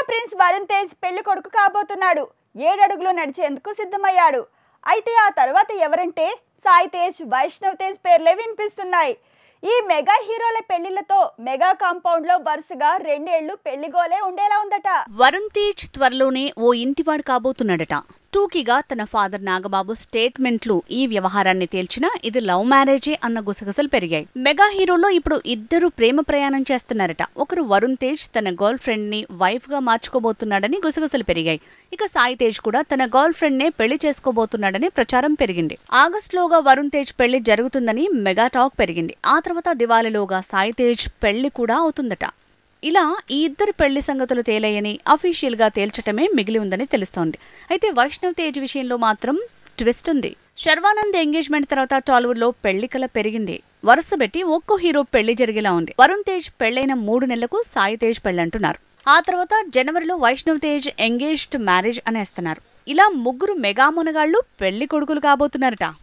prince Varun Tej పెళ్లి కొడుకు కాబోతున్నాడు ఏడడుగులు నడిచేందుకు సిద్ధమయ్యాడు అయితే ఆ తర్వాత ఎవరంటే సాయి తేజ్ వైష్ణవ్ తేజ్ పేర్లే వినిపిస్తున్నాయి ఈ మెగా హీరోల పెళ్లిళ్లతో మెగా కాంపౌండ్ లో వరుసగా రెండేళ్లు పెళ్లిగోలే ఉండేలా ఉందట వరుణ్ తేజ్ త్వరలోనే ఓ ఇంటివాడు కాబోతున్నాడట టూకీగా తన ఫాదర్ నాగబాబు స్టేట్మెంట్లు ఈ వ్యవహారాన్ని తేల్చినా ఇది లవ్ మ్యారేజే అన్న గుసగుసలు పెరిగాయి మెగా హీరోలో ఇప్పుడు ఇద్దరు ప్రేమ ప్రయాణం చేస్తున్నారట ఒకరు వరుణ్ తేజ్ తన గర్ల్ ఫ్రెండ్ ని వైఫ్ గా మార్చుకోబోతున్నాడని గుసగుసలు పెరిగాయి ఇక సాయి తేజ్ కూడా తన గర్ల్ ఫ్రెండ్ నే పెళ్లి చేసుకోబోతున్నాడని ప్రచారం పెరిగింది ఆగస్టులోగా వరుణ్ తేజ్ పెళ్లి జరుగుతుందని మెగా టాక్ పెరిగింది ఆ తర్వాత దివాళీలోగా సాయి తేజ్ పెళ్లి కూడా అవుతుందట ఇలా ఈ ఇద్దరు పెళ్లి సంగతులు తేలయ్యని అఫీషియల్ గా తేల్చటమే మిగిలి ఉందని తెలుస్తోంది అయితే వైష్ణవ్ తేజ్ విషయంలో మాత్రం ట్విస్ట్ ఉంది శర్వానంద్ ఎంగేజ్మెంట్ తర్వాత టాలీవుడ్ లో పెళ్లి కల పెరిగింది వరుస పెట్టి ఒక్కో హీరో పెళ్లి జరిగేలా ఉంది వరుణ్ తేజ్ పెళ్లైన మూడు నెలలకు సాయి తేజ్ పెళ్ళంటున్నారు ఆ తర్వాత జనవరిలో వైష్ణవ్ తేజ్ ఎంగేజ్డ్ మ్యారేజ్ అనేస్తున్నారు ఇలా ముగ్గురు మెగా మునగాళ్లు పెళ్లి కొడుకులు కాబోతున్నారట